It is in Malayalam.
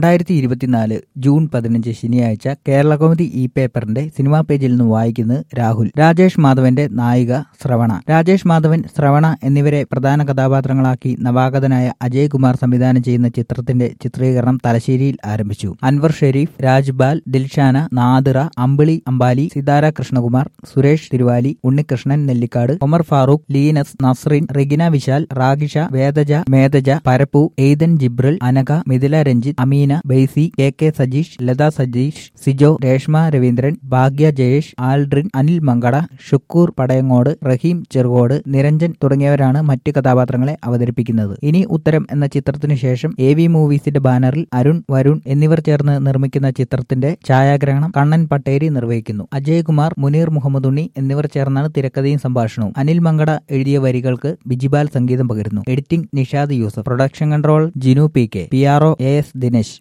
രണ്ടായിരത്തി ഇരുപത്തിനാല് ജൂൺ പതിനഞ്ച് ശനിയാഴ്ച കേരള കോമഡി ഇ പേപ്പറിന്റെ സിനിമാ പേജിൽ നിന്ന് വായിക്കുന്നത് രാഹുൽ രാജേഷ് മാധവന്റെ നായിക ശ്രവണ രാജേഷ് മാധവൻ ശ്രവണ എന്നിവരെ പ്രധാന കഥാപാത്രങ്ങളാക്കി നവാഗതനായ അജയ് കുമാർ സംവിധാനം ചെയ്യുന്ന ചിത്രത്തിന്റെ ചിത്രീകരണം തലശ്ശേരിയിൽ ആരംഭിച്ചു Anwar Shareef Rajbal Dilshana Nadira Ambili Ambali Sithara Krishnakumar Suresh Thiruvali Unnikrishnan Nellikkad Omar Farooq Linus Nasrin Regina Vishal Ragisha Vedaja Medhaja Parappu Ethan Jibral Anagha Mithila Ranjith Ameena Beysi K K Sajeesh Latha Sajeesh Sijo Reshma Raveendran Bhagya Jayesh Aldrin Anil Mankada Shukoor Padayangode Raheem Cherukode Niranjan തുടങ്ങിയവരാണ് മറ്റ് കഥാപാത്രങ്ങളെ അവതരിപ്പിക്കുന്നത് ഇനി ഉത്തരം എന്ന ചിത്രത്തിനു ശേഷം എ വി മൂവീസിന്റെ ബാനറിൽ അരുൺ വരുൺ എന്നിവർ ചേർന്ന് നിർമ്മിക്കുന്ന ചിത്രത്തിന്റെ ഛായാഗ്രഹണം കണ്ണൻ പട്ടേരി നിർവഹിക്കുന്നു അജയ് കുമാർ മുനീർ മുഹമ്മദ് ഉണ്ണി എന്നിവർ ചേർന്നാണ് തിരക്കഥയും സംഭാഷണവും അനിൽ മങ്കട എഴുതിയ വരികൾക്ക് ബിജിബാൽ സംഗീതം പകരുന്നു editing Nishad Yusuf production control Jinu P K P R O A S Dinesh